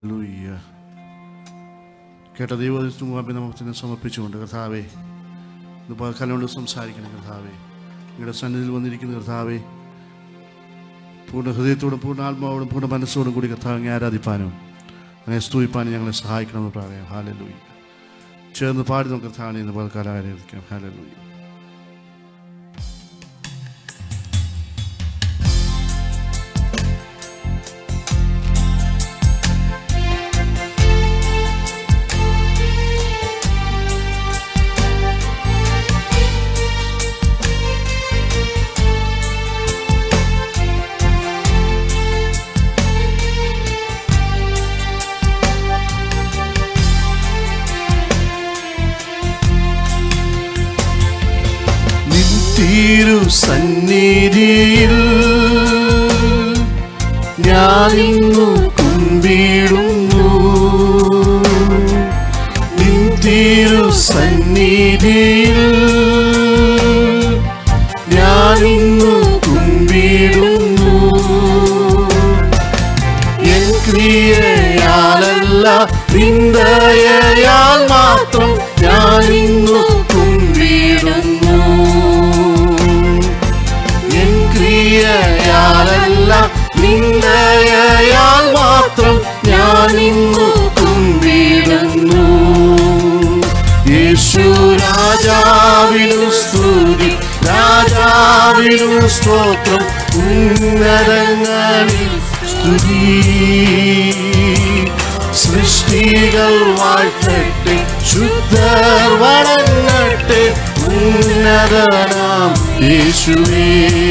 Hallelujah. കേട്ട ദൈവത്തിന് മുമ്പിൽ നമുക്ക് സമർപ്പിച്ചുകൊണ്ട് കർത്താവേ ഇത് പകലോട് സംസാരിക്കണം കർത്താവേ നിങ്ങളുടെ സന്നിധിയിൽ വന്നിരിക്കുന്ന കർത്താവേ പൂർണ്ണ ഹൃദയത്തോടും പൂർണ്ണ ആത്മാവോടും പൂർണ്ണ മനസ്സോടും കൂടി കർത്താവിനെ ആരാധിപ്പാനും അങ്ങനെ സ്തുതിപ്പാനും ഞങ്ങളെ സഹായിക്കണമെന്ന് പറയാം ഹാലലൂയ ചേർന്ന് പാടി നമുക്ക് കർത്താവിനെ ഇന്ന് പകൽക്കാലം ആരാധിക്കാം ഹാലലൂയ നിൻതീരു സന്നിധിയിൽ ഞാനിന്നു കുമ്പിടുന്നു നിൻതീരു സന്നിധിയിൽ ഞാനിന്നു കുമ്പിടുന്നു എൻ ക്രിയയാലല്ല നിന്ദയാൽ മാത്രം ഞാനിന്നു കുമ്പിടുന്നു എൻ ക്രിയയാലല്ല നിന്ദയാൽ മാത്രം ഞാനിന്നു കുമ്പിടുന്നു യേശു രാജാവിനു സ്തുതി രാജാവിനു സ്തോത്രം ഉന്നതങ്ങളിൽ സ്തുതി സൃഷ്ടികൾ വാഴ്ത്തട്ടെ ശുദ്ധർ വണങ്ങട്ടെ ഉന്നതനാം യേശുവേ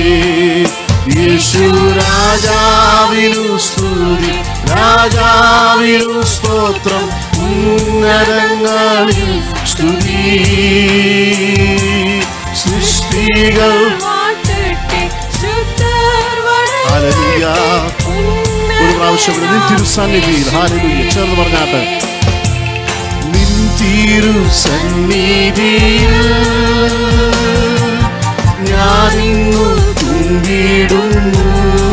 യേശു രാജാവിനു സ്തുതി രാജാവിനു സ്തോത്രം ഉന്നതങ്ങളിൽ സ്തുതി സൃഷ്ടികൾ ഹല്ലേലൂയ. ഒരു പ്രാവശ്യം കൂടെ നിൻ തിരുസന്നിധിയിൽ ഹാലലൂയ ചേർന്ന് പറഞ്ഞാട്ട് നിൻ തിരുസന്നിധിയിൽ ഞാനിന്നു തുമ്പിടുന്നു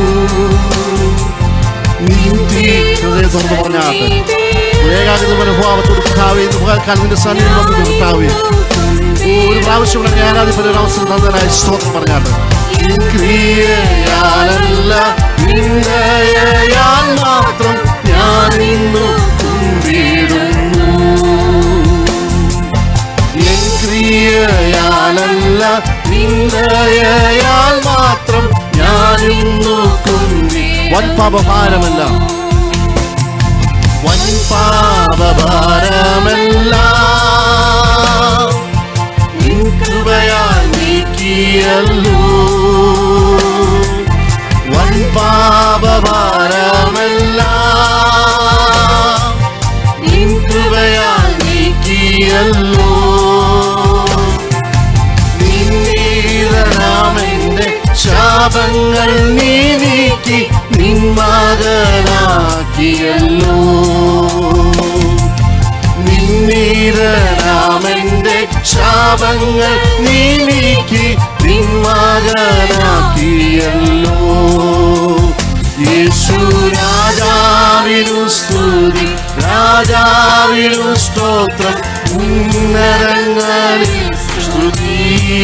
നിൻ തീ- ഹൃദയം തുറന്ന് പറഞ്ഞാട്ട് ഏകാഗ്രത മനോഭാവത്തോട് കർത്താവേ ഇന്ന് പകൽക്കാലം നിന്റെ സന്നിധിയിൽ വന്നു കർത്താവേ ഒരു പ്രാവശ്യം കൂടെ ഞാൻ ആദ്യം ഒരു അവസരം തന്നതിനായി സ്തോത്രം പറഞ്ഞാട്ട് നിൻ ക്രിയയാലല്ല നിന്ദയാൽ മാത്രം ഞാൻ ഇന്നു കുമ്പിടുന്നു എൻ ക്രിയയാലല്ല നിന്ദയാൽ മാത്രം ഞാൻ ഇന്നു കുമ്പി വൻ പാപഭാരമല്ല വൻ പാപഭാരമല്ല നിൻ കൃപയാൽ നീക്കിയല്ലോ വൻ പാപഭാരമല്ല നിൻ കൃപയാൽ നീക്കിയല്ലോ നിന്നീതനാമെന്റെ ശാപങ്ങൾ നീ നീക്കി നിൻ മകനാക്കിയല്ലോ നിന്നീതനാമെന്റെ ശാപങ്ങൾ നീ നീക്കി നിൻ മകനാക്കിയല്ലോ യേശു രാജാവിനു സ്തുതി രാജാവിനു സ്തോത്രം ഉന്നതങ്ങളിൽ സ്തുതി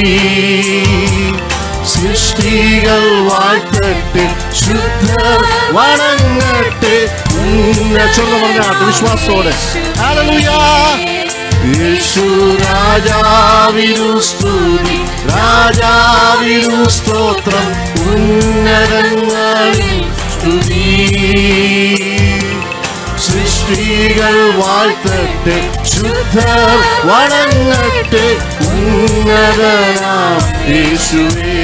സൃഷ്ടികൾ വാഴ്ത്തട്ടെ ശുദ്ധർ വണങ്ങട്ടെ ഉന്ന ചൊല്ല പറഞ്ഞാട്ട് വിശ്വാസത്തോടെ ഹല്ലേലൂയ യേശു രാജാവിനു സ്തുതി രാജാവിനു സ്തോത്രം ഉന്നതങ്ങളിൽ സ്തുതി സൃഷ്ടികൾ വാഴ്ത്തട്ടെ ശുദ്ധർ വണങ്ങട്ടെ ഉന്നതനാം യേശുവേ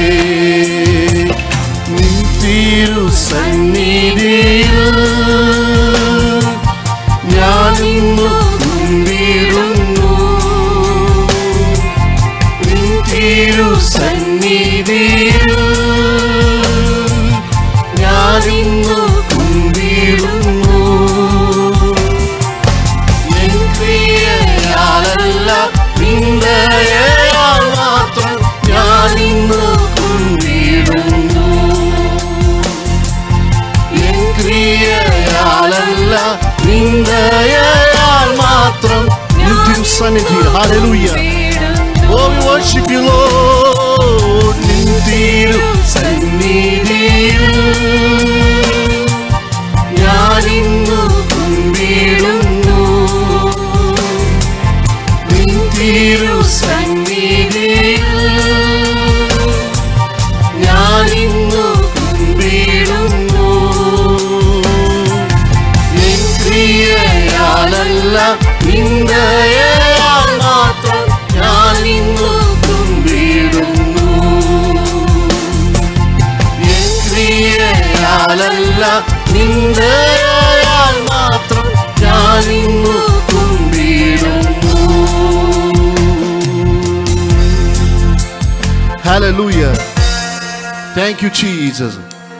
നിൻ തിരു സന്നിധിയിൽ ഞാൻ ഇന്നു കുമ്പിടുന്നു നിൻ തിരു സന്നിധിയിൽ ഞാൻ ഇന്നു കുമ്പിടുന്നു എൻ ക്രിയയാലല്ല നിന്ദയാൽ മാത്രം ഞാൻ ഇന്നു കുമ്പിടുന്നു എൻ ക്രിയയാൽ നിന്ദയാൽ മാത്രം നിത്യം സന്നിധി ഹല്ലേലൂയ Oh, we worship you, Lord. നിൻ തിരു സന്നിധിയിൽ ഞാനിന്നു കുമ്പിടുന്നു നിൻ തിരു സന്നിധിയിൽ ഞാനിന്നു കുമ്പിടുന്നു നിൻ ക്രിയയാലല്ല നിന്ദയാൽ മാത്രം ഞാനിന്നു കുമ്പിടുന്നു നിൻ ക്രിയയാലല്ല നിന്ദയാൽ മാത്രം ഞാനിന്നു കുമ്പിടുന്നു Hallelujah. Thank you, Jesus.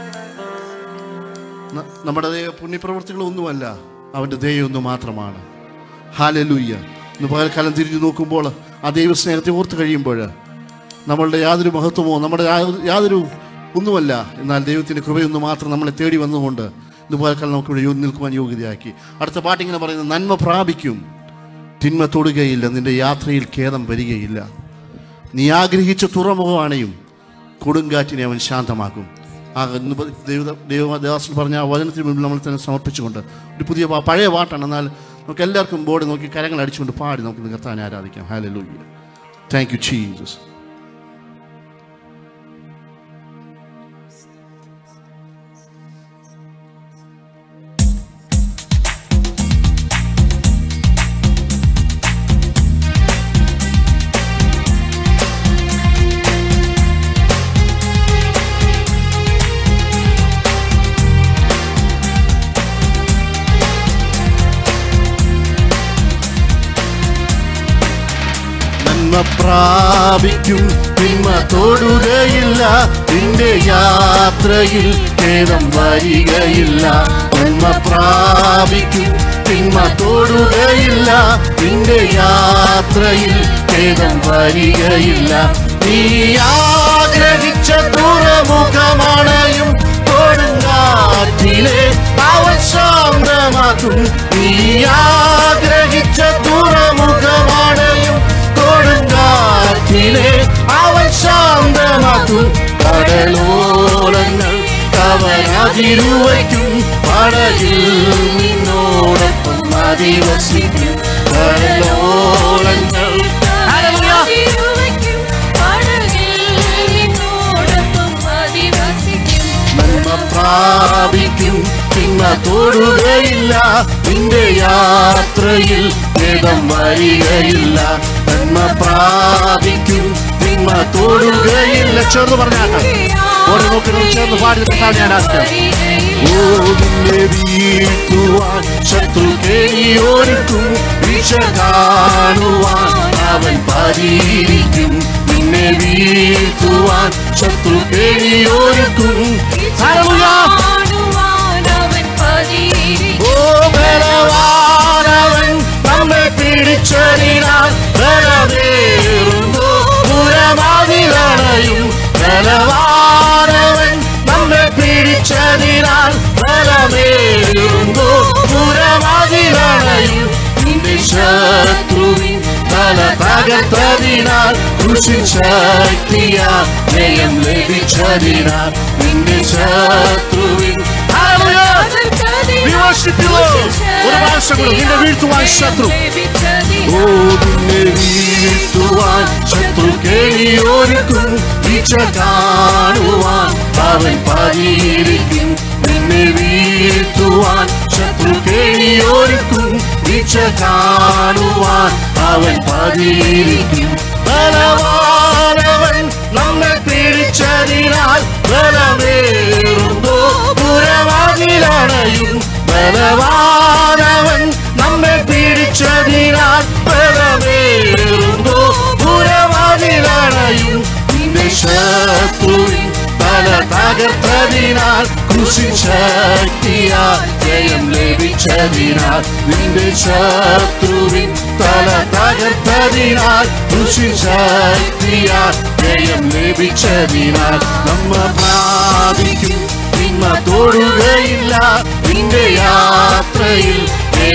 ന- നമ്മുടെ ദൈവ പുണ്യപ്രവർത്തികളൊന്നുമല്ല അവൻ്റെ ദൈവം ഒന്ന് മാത്രമാണ് ഹാലലൂയ്യ ഇന്ന് പകൽക്കാലം തിരിഞ്ഞു നോക്കുമ്പോൾ ആ ദൈവസ്നേഹത്തെ ഓർത്ത് കഴിയുമ്പോൾ നമ്മളുടെ യാതൊരു മഹത്വമോ നമ്മുടെ യാതൊരു- യാതൊരു ഒന്നുമല്ല എന്നാൽ ദൈവത്തിൻ്റെ കൃപയൊന്ന് മാത്രം നമ്മളെ തേടി വന്നുകൊണ്ട് ഇന്ന് പകൽക്കാലം നമുക്ക് ഇവിടെ യോ- നിൽക്കുവാൻ യോഗ്യതയാക്കി അടുത്ത പാട്ടിങ്ങനെ പറയുന്നത് നന്മ പ്രാപിക്കും തിന്മ തൊടുകയില്ല നിന്റെ യാത്രയിൽ ഖേദം വരികയില്ല നീ ആഗ്രഹിച്ച തുറമുഖമാണെയും കൊടുങ്കാറ്റിനെ അവൻ ശാന്തമാക്കും ആ ഇന്ന് പ- ദൈവ ദൈവദാസൻ പറഞ്ഞ ആ വചനത്തിന് മുമ്പിൽ നമ്മൾ തന്നെ സമർപ്പിച്ചുകൊണ്ട് ഒരു പുതിയ പാ- പഴയ പാട്ടാണ് എന്നാൽ നമുക്ക് എല്ലാവർക്കും ബോർഡ് നോക്കി കരങ്ങൾ അടിച്ചുകൊണ്ട് പാടി നമുക്ക് നിർത്താൻ ആരാധിക്കാം ഹാലലൂയ്യ താങ്ക് യു ജീസസ് നന്മ പ്രാപിക്കും തിന്മ തൊടുകയില്ല നിന്റെ യാത്രയിൽ ഖേദം വരികയില്ല നന്മ പ്രാപിക്കും തിന്മ തൊടുകയില്ല നിന്റെ യാത്രയിൽ ഖേദം വരികയില്ല നീ ആഗ്രഹിച്ച തുറമുഖമണയും കൊടുങ്കാറ്റിലെ അവൻ ശാന്തമാക്കും നീ ആഗ്രഹിച്ച തുറമുഖമണയും കൊടുങ്കാറ്റിലെ അവൻ ശാന്തമാക്കും കടലോളങ്ങൾ അവനതിരുവയ്ക്കും പടകിൽ നിന്നോടൊപ്പം അധിവസിക്കും കടലോളങ്ങൾ നന്മ പ്രാപിക്കും തിന്മ തൊടുകയില്ല നിന്റെ യാത്രയിൽ ഭേദം വരികയില്ല നന്മ പ്രാപിക്കും തിന്മ തൊടുകയില്ല ചേർന്ന് പറഞ്ഞാട്ടെ ഓരോ നോക്കി ചേർന്ന് പാടി നിൽക്കാൻ ഞാൻ ആഗ്രഹിക്കാം ഓ നിന്നെ വീഴ്ത്തുവാൻ ശത്രു കേറിയോർക്കും വിഷ കാണുവാൻ അവൻ പരിയിരിക്കും നിന്നെ വീഴ്ത്തുവാൻ ശത്രു കേറിയോർക്കും ഓ ബലവാനവൻ നമ്മെ പിടിച്ചതിനാൽ ബലമേറുന്നു പുരമാതിരണയും ബലവാനവൻ നമ്മെ പിടിച്ചതിനാൽ ബലമേറുന്നു പുരമാതിരണയും നിന്റെ ശത്രുവിൻ തല തകർത്തതിനാൽ കൃഷി ശക്തിയ ജയം ലഭിച്ചതിനാൽ നിന്റെ ശത്രുവിൻ We worship you, Lord. ഒരു പ്രാവശ്യം കൂടെ നിന്നെ വീഴ്ത്തുവാൻ ശത്രു ഓ നിന്നെ വീഴ്ത്തുവാൻ ശത്രു കേളിയോർക്കും വീഴ്ച കാണുവാൻ അവൻ പരിയിരിക്കും നിന്നെ വീഴ്ത്തുവാൻ ശത്രു കേളിയോർക്കും വീഴ്ച കാണുവാൻ അവൻ പരിയിരിക്കും ബലവാനവൻ നമ്മെ പിടിച്ചതിനാൽ ബലമേറുന്നു പുരവാതിലണയും ബലവാനവൻ നമ്മെ പിടിച്ചതിനാൽ ബലമേറുന്നു പുരവാതിലണയും നിന്റെ ശത്രുവിൻ തല തകർത്തതിനാൽ കൃഷി ശക്തിയാ ജയം ലഭിച്ചതിനാൽ നിന്റെ ശത്രുവിൻ തല തകർത്തതിനാൽ കൃഷി ശക്തിയാ ജയം ലഭിച്ചതിനാൽ നമ്മ പ്രാപിക്കും തിന്മ തൊടുകയില്ല നിന്റെ യാത്രയിൽ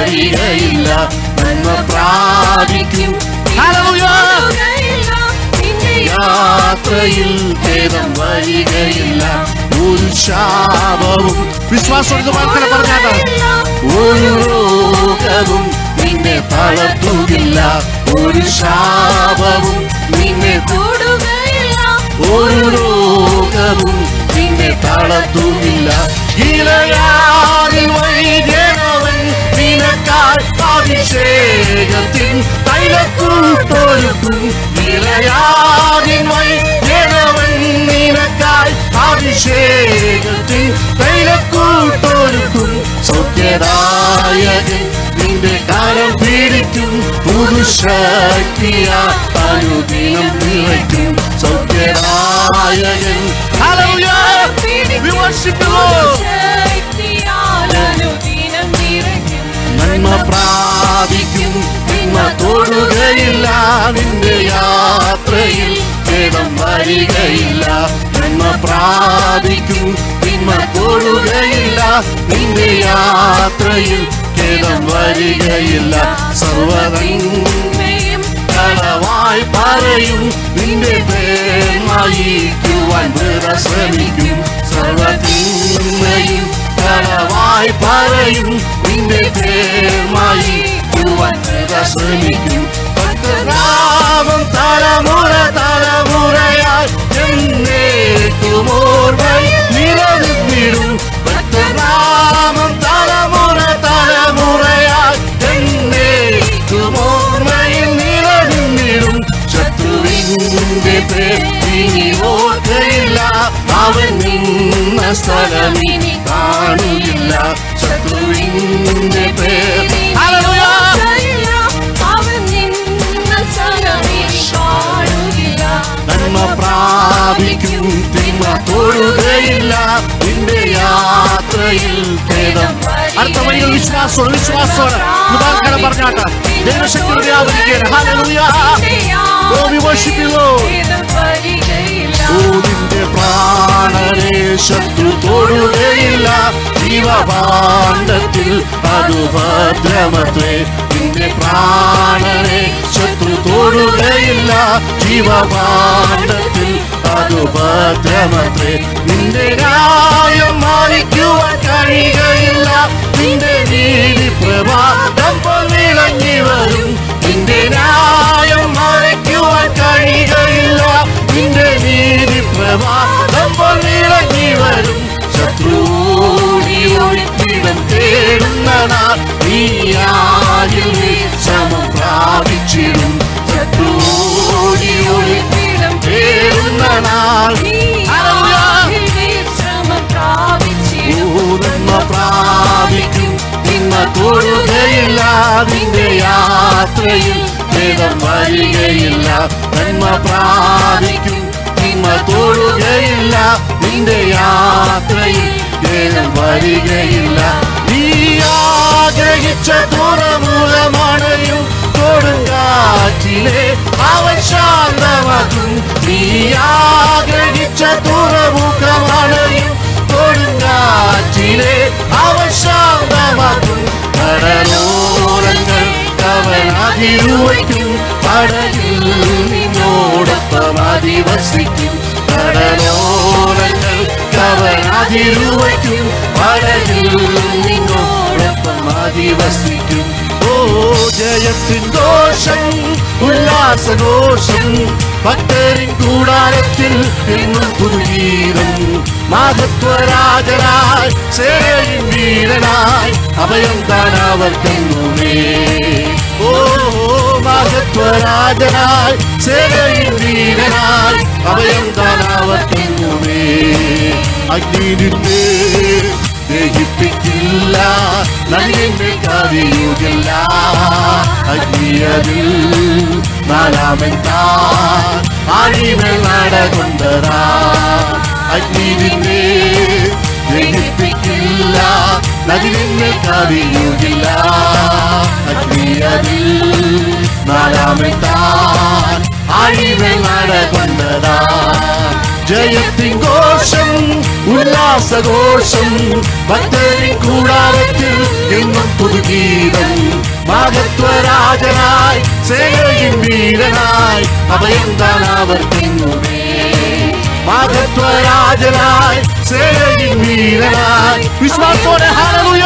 വരികയില്ല നന്മ പ്രാപിക്കും Hallelujah. തൊടുകയില്ല. നിന്റെ യാത്രയിൽ ഭേദം വരികയില്ല ഒരു ശാപവും വിശ്വാസം വാർത്തനെ പറഞ്ഞാണ് ഒരു രോഗവും നിന്നെ തളർത്തുകില്ല ഒരു ശാപവും നിന്നെ തൊടുകയില്ല ഒരു രോഗവും നിന്നെ തളർത്തുകില്ല ഗീലയാറിൽ വൈദ്യനവൻ നിനക്കായി അഭിഷേകത്തിൻ തൈലക്കൂട്ടൊരുക്കും ഗീലയാറിൻ വൈദ്യനവൻ നിനക്കായി അഭിഷേകത്തിൻ തൈലക്കൂട്ടൊരുക്കും സൗഖ്യദായകൻ നിന്റെ കാലം പിടിക്കും പുരുഷക്തിയ അനുദിനം നിറയ്ക്കും സൗഖ്യദായകൻ Hallelujah! We worship the Lord. നന്മ പ്രാപിക്കും തിന്മ തൊടുകയില്ല നിന്റെ യാത്രയിൽ ഭേദം വരികയില്ല നന്മ പ്രാപിക്കും തിന്മ തൊടുകയില്ല നിന്റെ യാത്രയിൽ ഖേദം വരികയില്ല സർവതന്മയും കളവായി പറയും നിന്റെ പേർമായിക്കുവാൻ വെറ ശ്രമിക്കും സർവതിന്മയും കളവായി പറയും നിന്റെ പേർമായിക്കുവാൻ വെറ ശ്രമിക്കും പത്തനാമം തലമുറ തലമുറയായി എന്നേക്കുമോർമ്മയിൽ നിലനിന്നിടും പത്തനാമം തലമുറ തലമുറയായി എന്നേക്കുമോർമ്മയിൽ നിലനിന്നിടും ശത്രുവിന്റെ പേർ ഇനി ഓർക്കയില്ല അവൻ നിന്ന സ്ഥലം ഇനി കാണുകയില്ല ശത്രുവിന്റെ പേർ നന്മ പ്രാപിക്കും തിന്മ തൊടുകയില്ല നിന്റെ യാത്രയിൽ ഭേദം അടുത്ത വഴികൾ വിശ്വാസോടെ വിശ്വാസോടെ കൃപാകരം പറഞ്ഞാട്ട ദൈവശക്തിയുടെ വ്യാപരിക്കുകയാണ് ഹല്ലേലൂയ Oh, we worship you, Lord. ഓ നിന്റെ പ്രാണനെ ശത്രു തൊടുകയില്ല ജീവഭാണ്ഡത്തിൽ അത് ഭദ്രമത്രേ നിന്റെ പ്രാണനെ ശത്രു തൊടുകയില്ല ജീവഭാണ്ഡത്തിൽ അത് ഭദ്രമത്രേ നിന്റെ ന്യായം മാനിക്കുവാൻ കഴിയുകയില്ല നിന്റെ നീതി പ്രഭാതം പോൽ വിളങ്ങി വരും നിന്റെ ന്യായം മറയ്ക്കുവാൻ കഴിയുകയില്ല നിന്റെ നീതി പ്രഭാതം പോൽ വിളങ്ങി വരും ശത്രുടി ഒഴിപ്പിടം തേടുന്ന നാൾ നീ ആരിൽ നീ സമം പ്രാപിച്ചിടും ശത്രുടി ഒഴിപ്പിടം തേടുന്ന നാൾ നന്മ പ്രാപിക്കും നിന്ന തൊടുകയില്ല നിന്റെ യാത്രയിൽ ഭേദം വരികയില്ല നന്മ പ്രാപിക്കും നിന്ന തൊടുകയില്ല നിന്റെ യാത്രയിൽ ഭേദം വരികയില്ല നീ ആഗ്രഹിച്ച തുറമുഖമണയും കൊടുങ്കാറ്റിലെ അവൻ ശാന്തമാക്കും നീ ആഗ്രഹിച്ച തുറമുഖമണയും കൊടുങ്കാറ്റിലെ അവൻ ശാന്തമാക്കും കടലോരങ്ങൾ അവൻ അതിരുവയ്ക്കും പടകിൽ നിന്നോടൊപ്പം അധിവസിക്കും കടലോരങ്ങൾ അവൻ അതിരുവയ്ക്കും പടകിൽ നിന്നോടൊപ്പം അധിവസിക്കും ഓ ജയത്തിൻ ദോഷം ഉല്ലാസഘോഷം ഭക്തരിൻ കൂടാരത്തിൽ എന്നും പുതുഗീതം മാധത്വരാജനായി സേനയിൻ വീരനായി അഭയം താനവർക്കെന്നുമേ ഓ മാധത്വരാജനായി സേനയിൻ വീരനായി അഭയം താനവർക്കെന്നുമേ അഗ്നിന്റെ ദഹിപ്പിക്കില്ല നന്ദിന്റെ കവിയുകില്ല അഗ്നിയതിൽ നാലാമെന്താ ആഴിമേൽ നടകൊണ്ടതാ അഗ്നിതിന്റെ ദഹിപ്പിക്കില്ല നദിനെ കവിയുകില്ല അഗ്നിയതിൽ നാലാമെത്താൻ ആഴിമേൽ നടകൊണ്ടതാ ജയത്തിൻ ഘോഷം ഉല്ലാസഘോഷം ഭക്തരിൻ കൂടാരത്തിൽ എന്നും പുതുഗീതം മഹത്വരാജനായി സേനയിൻ വീരനായി അഭയം താനാവർത്തിന്നുമേ മഹത്വരാജനായി സേനയിൻ വീരനായി വിശ്വാസത്തോടെ ഹാലലുയ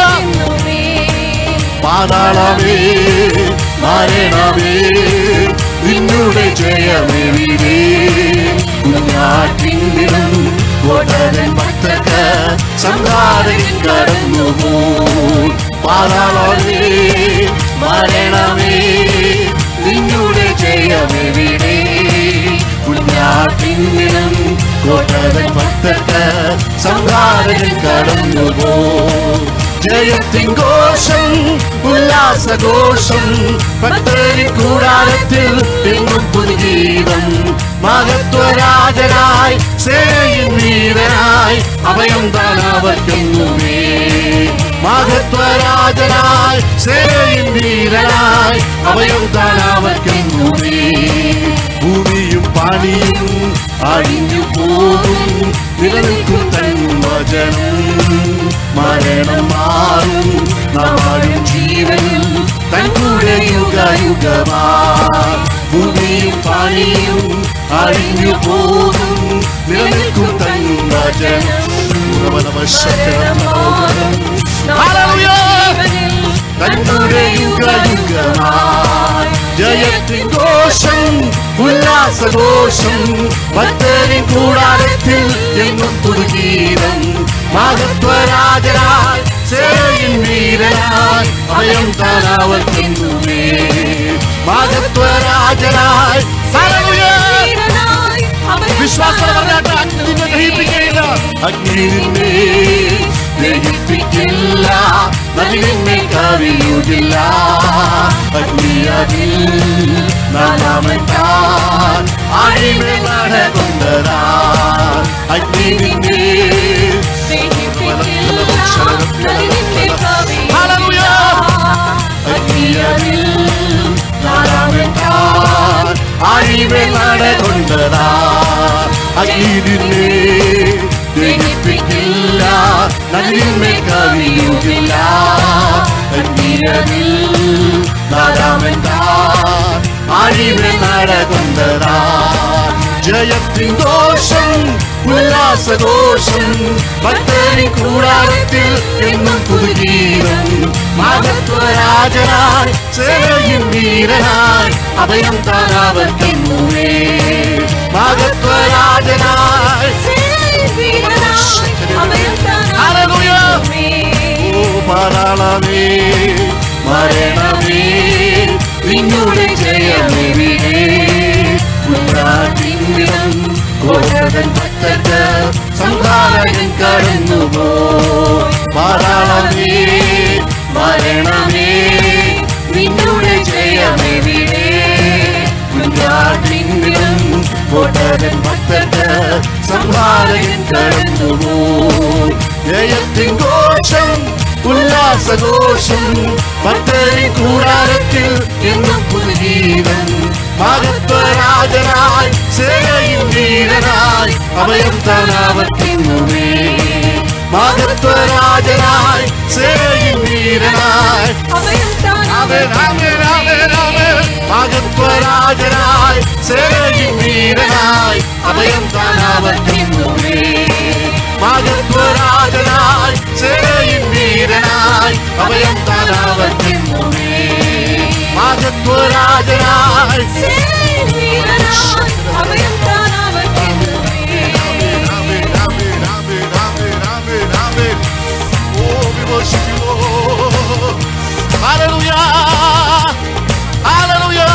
പാതാളമേ മരണമേ നിന്നുടെ ജയമെവിടെ കുഞ്ഞാട്ടിനും കോട്ടരൻ ഭക്തർക്ക് സംഹാരൻ കടന്നു പാതാളമേ മരണമേ നിന്നുടെ ജയമെവിടെ കുഞ്ഞാട്ടിനും കോട്ടരൻ ഭക്തർക്ക് സംഹാരൻ കടന്നു ജയത്തിൻ ഘോഷം ഉല്ലാസഘോഷം ഭക്തരിൻ കൂടാരത്തിൽ എങ്ങും പുതുഗീതം മഹത്വരാജനായി സേനയിൻ വീരനായി അഭയം താനാവർക്കുന്നുമേ മഹത്വരാജനായി സേനയിൻ വീരനായി അഭയം താനാവർക്കുന്നുമേ ഭൂമിയും പണിയും അഴിഞ്ഞു പോകും നിലനിൽക്കും തൻ വചനം മരണം മാറും നാളും ജീവൻ തൻ കൂടെ യുഗ യുഗമാ ഭൂമിയും പണിയും അഴിഞ്ഞു പോകും നിലനിൽക്കും തൻ വചനം തങ്ങളുടെ യുഗ യുഗമായി ജയത്തിൻ ഘോഷം ഉല്ലാസഘോഷം ഭക്തരിൻ കൂടാരത്തിൽ എങ്ങും പുതുഗീതം മഹത്വരാജനായി സേനയിൻ വീരനായി അഭയം താനാവർത്തിന്നുമേ മഹത്വരാജനായി വിശ്വാസം പറഞ്ഞാട്ട് അഗ്നി നിന്നെ ദഹിപ്പിക്കുകയില്ല അഗ്നി നിന്നെ ദഹിപ്പിക്കില്ല നദി നിന്നെ കവിയുകില്ല അഗ്നി അതിൽ നാമത്താൻ അഴിമേ നടകൊണ്ടതാ അഗ്നി നിന്നെ അഗ്നി അതിൽ നാമത്താൻ അഴിമേ നടകൊണ്ടതാ അഗ്നി നിന്നെ ദഹിപ്പിക്കില്ല നന്ദിന്മേ കവിയുകില്ല അഗ്നിയതിൽ നാരാമന്താ അഴിമേ നടകൊണ്ടതാ ജയത്തിൻ ദോഷം ഉല്ലാസഘോഷം ഭക്തരിൻ കൂടാരത്തിൽ എന്നും പുതുഗീതം മഹത്വരാജനായി സേനയിൻ വീരനായി അഭയം താനാവർക്കുന്നുവേ മഹത്വരാജനായി ഓ പാതാളമേ മരണമേ നിന്നുടെ ജയമെവിടെ ഉന്നാട്ടിന്നിടം കോട്ടകൻ ഭക്തർക്ക് സംഹാരകൻ കടന്നുപോ പാതാളമേ മരണമേ നിന്നുടെ ജയമെവിടെ ഉന്നാട്ടിന്നിടം കോട്ടകൻ ഭക്തർക്ക് സംഹാരകൻ കടന്നുപോ ജയത്തിൻ ഘോഷം ഉല്ലാസഘോഷം ഭക്തരിൻ കൂടാരത്തിൽ എന്നും പുതുഗീതം മഹത്വരാജനായി സേനയിൻ വീരനായി അഭയം താനാവർത്തിന്നുമേ മഹത്വരാജനായി സേനയിൻ വീരനായി ആമേൻ, ആമേൻ, ആമേൻ, ആമേൻ. മഹത്വരാജനായി സേനയിൻ വീരനായി അഭയം താനാവർത്തിന്നുമേ മഹത്വരാജനായി സേനയിൻ വീരനായി അഭയം താനാവർത്തിന്നുമേ മഹത്വരാജനായി Amen, amen, amen, amen, amen, amen. Oh, we worship you, Lord. Hallelujah. Hallelujah.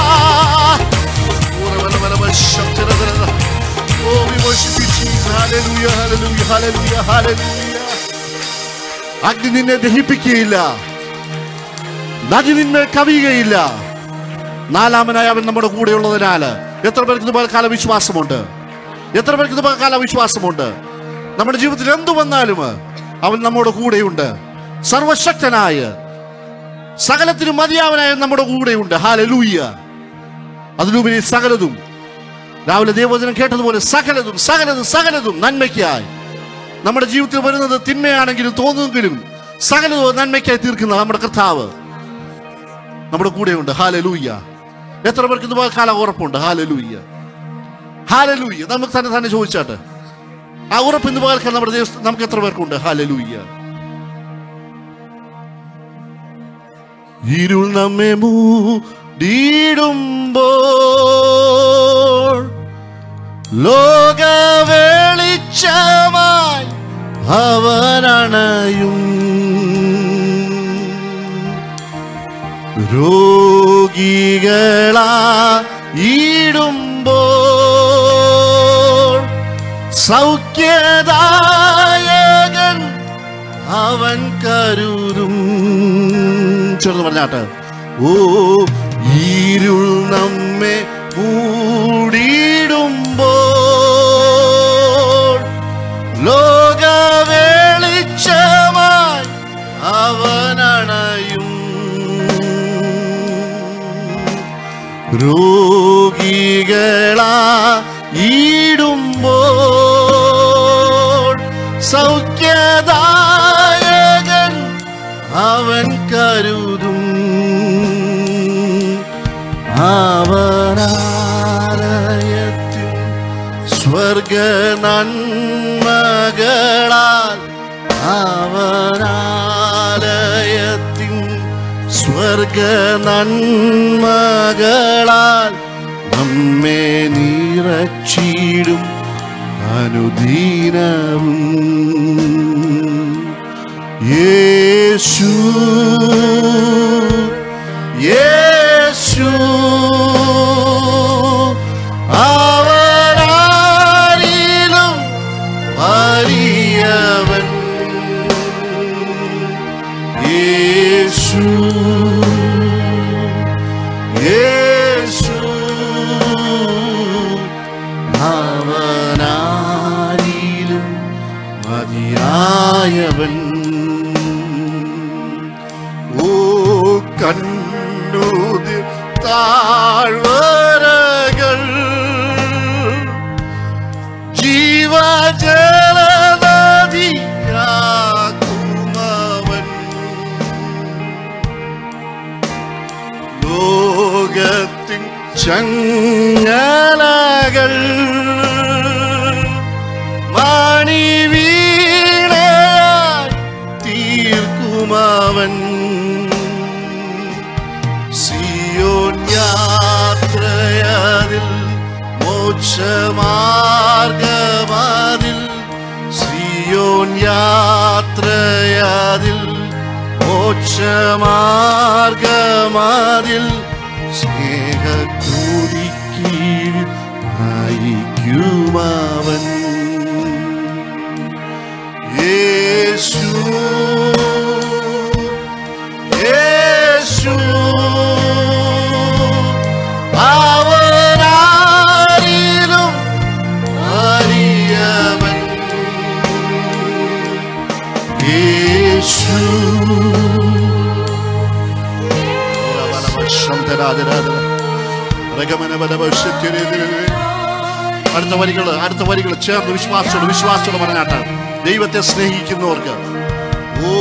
Oh, we worship you, Jesus. Hallelujah, hallelujah, hallelujah, hallelujah. അഗ്നി നിന്നെ ദഹിപ്പിക്കുകയില്ല നദി നിന്നെ കവിയുകയില്ല നാലാമനായി അവൻ നമ്മുടെ കൂടെയുള്ളതിനാൽ എത്ര പേർക്ക് ഇതുപോലെ കാല വിശ്വാസമുണ്ട് എത്ര പേർക്ക് ഇതുപോലെ കാല വിശ്വാസമുണ്ട് നമ്മുടെ ജീവിതത്തിൽ എന്തു വന്നാലും അവൻ നമ്മുടെ കൂടെയുണ്ട് സർവശക്തനായ സകലത്തിനും മതിയാവനായ നമ്മുടെ കൂടെയുണ്ട് ഹാലലൂയ്യ അതിലുപരി സകലതും രാവിലെ ദേവചനം കേട്ടതുപോലെ സകലതും സകലതും സകലതും നന്മയ്ക്കായി നമ്മുടെ ജീവിതത്തിൽ വരുന്നത് തിന്മയാണെങ്കിലും തോന്നുമെങ്കിലും സകലവും നന്മയ്ക്കായി തീർക്കുന്ന നമ്മുടെ കർത്താവ് നമ്മുടെ കൂടെയുണ്ട് ഹാലലൂയ്യ എത്ര പേർക്ക് ഇന്ന് കാല ഉറപ്പുണ്ട് ഹാലലൂയ്യ ഹാലലൂയ്യ നമുക്ക് തന്നെ തന്നെ ചോദിച്ചാട്ടെ ആ ഉറപ്പ് ഇന്ന് പകൽക്കാൻ നമ്മുടെ ദൈവ നമുക്ക് എത്ര പേർക്കുണ്ട് ഹാലലൂയ്യ ഇരുൾ നമ്മെ മൂടിയിടുമ്പോൾ ലോക വെളിച്ചമായി അവനണയും രോഗികളാ ഈടുമ്പോൾ സൗഖ്യദായകൻ അവൻ കരുതും ചേർന്ന് പറഞ്ഞാട്ട് ഓ ഇരുൾ നമ്മെ മൂടിയിടുമ്പോൾ ലോക വെളിച്ചമായി അവനണയും രോഗികളാ ഈടുമ്പോൾ സൗഖ്യദായകൻ അവൻ കരുതും അവനാലയത്തിൽ സ്വർഗ നന്മകളാൽ അവനാലയത്തിൻ സ്വർഗ നന്മകളാൽ നമ്മെ നിറച്ചിടും അനുദീനവും യേശു യേശു അവരാരിലും വലിയവൻ യേശു യേശു അവനാരിലും മതിയായവൻ ഓ കണ്ണൂതി താഴ്വരകൾ ജീവജലനദിയാകുമവൻ ലോകത്തിൻ ചങ്ങലകൾ മണി വീണയായി തീർക്കുമവൻ സിയോൻ യാത്രയതിൽ മോക്ഷമാർഗമതിൽ സിയോൻ യാത്രയതിൽ മോക്ഷമാർഗമതിൽ സ്നേഹക്കൂടിക്കീഴ് നയിക്കുമവൻ യേശു യേശു അവനാരിലും അറിയവൻ യേശു അടുത്ത വരികൾ അടുത്ത വരികൾ ചേർന്ന് വിശ്വാസത്തോട് വിശ്വാസത്തോട് പറഞ്ഞാട്ട് ദൈവത്തെ സ്നേഹിക്കുന്നവർക്ക് ഓ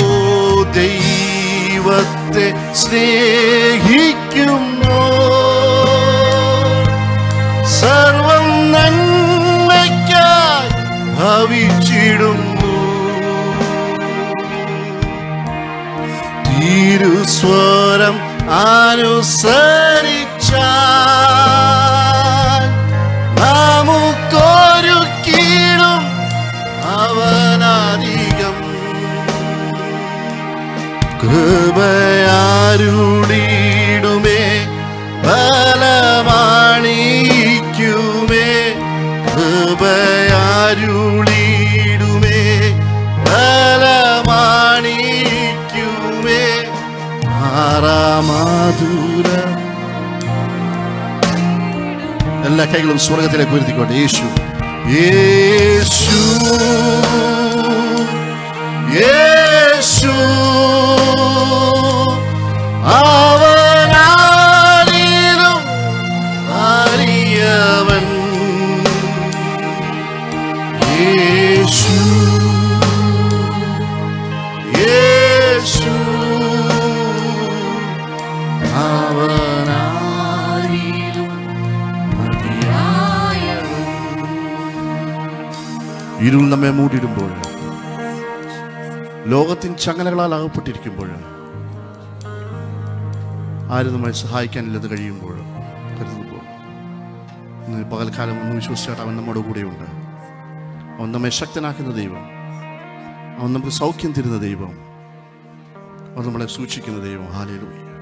ദൈവത്തെ സ്നേഹിക്കുന്നു സർവം നന്മയ്ക്കായി ഭവിച്ചിടുന്നു തിരുസ്വരം അനുസരിച്ച നമുക്കൊരു കീഴും അവനധികം കൃപയാരുടിടുമേ ബലമാണിക്കുമേ കൃപയാരുളിടുമേ ബലമാണിക്കുമേ ആറാമാധുര എല്ലാ കൈകളും സ്വർഗത്തിലേക്ക് ഉയർത്തിക്കോട്ടെ യേശു യേശു യേശു അവനാരിലും അറിയവൻ യേശു ഇരുൾ നമ്മെ മൂടിയിടുമ്പോൾ ലോകത്തിൻ ചങ്ങലകളാൽ അകപ്പെട്ടിരിക്കുമ്പോൾ ആരും നമ്മളെ സഹായിക്കാനില്ലത് കഴിയുമ്പോൾ കരുതുമ്പോൾ ഇന്ന് പകൽക്കാലം ഒന്ന് വിശ്വസിച്ചാട്ട് അവൻ നമ്മുടെ കൂടെയുണ്ട് അവൻ നമ്മെ ശക്തനാക്കുന്ന ദൈവം അവൻ നമുക്ക് സൗഖ്യം തരുന്ന ദൈവം അവൻ നമ്മളെ സൂക്ഷിക്കുന്ന ദൈവം ഹാലേലൂയ